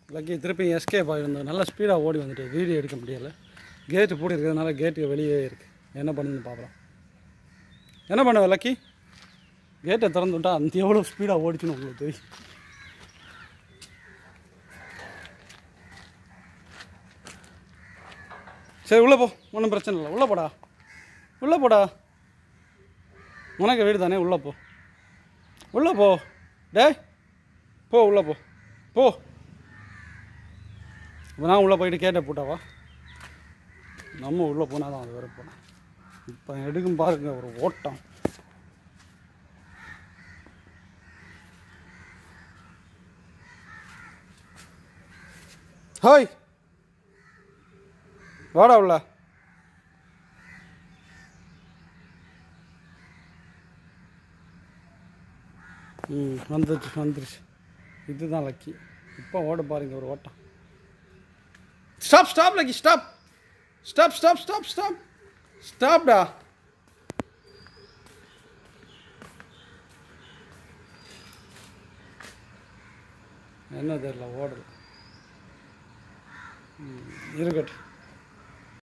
lucky திருப்பி escape ஆகிருந்தோம் நல்லா ஸ்பீடாக ஓடி வந்துட்டு வீடியோ எடுக்க முடியலை கேட்டு பூட்டி இருக்கிறதுனால கேட்டு வெளியே இருக்குது என்ன பண்ணுன்னு பார்க்கலாம் என்ன பண்ணுவ லக்கி கேட்டை திறந்து விட்டா அந்த எவ்வளோ ஸ்பீடாக ஓடிச்சுன்னு உங்களுக்கு தெரியும் சரி உள்ளே போ ஒன்றும் பிரச்சனை இல்லை உள்ளே போடா உள்ளே போடா உனக்கு வீடு தானே உள்ளே போ உள்ளே போ டேய் போ உள்ளே போ போ இப்போ நான் உள்ளே போயிட்டு கேட்டை போட்டாவா நம்ம உள்ளே போனால் தான் அது வரை போனேன் இப்போ எடுக்கும் பாருங்க ஒரு ஓட்டம் ஹாய் வாடா உள்ள ம் வந்துருச்சு வந்துருச்சு இதுதான் லக்கி இப்போ ஓட பாருங்க ஒரு ஓட்டம் stop stop lucky stop stop stop stop stop ஸ்டாப்டா என்ன தெரியல ஓடல ம், இருக்கட்டும்